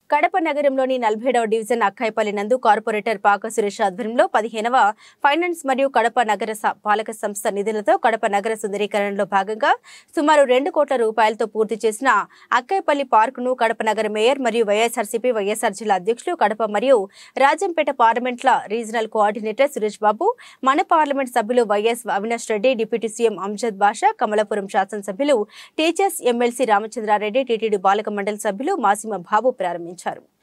కడప నగరంలోని నలభైడవ డివిజన్ అక్కాయిపల్లి నందు కార్పొరేటర్ పాక సురేష్ ఆధ్వర్యంలో పదిహేనవ ఫైనాన్స్ మరియు కడప నగర స- పాలక సంస్థ నిధులతో కడప నగర సుందరీకరణలో భాగంగా సుమారు రెండు కోట్ల రూపాయలతో పూర్తి చేసిన అక్కాయిపల్లి పార్కును కడప నగర మేయర్ మరియు వైఎస్ఆర్సీపీ వైఎస్ఆర్ జిల్లా అధ్యక్షులు కడప మరియు రాజంపేట పార్లమెంట్ల రీజనల్ కోఆర్డినేటర్ సురేష్ బాబు మన పార్లమెంట్ సభ్యులు Y S Avinash Reddy deputy CM Amjad Basha Kamalapuram శాసనసభ్యులు టీచర్స్ ఎమ్మెల్సీ రామచంద్రారెడ్డి టీటీడీ బాలక మండలి సభ్యులు మాసిమ బాబు ప్రారంభించారు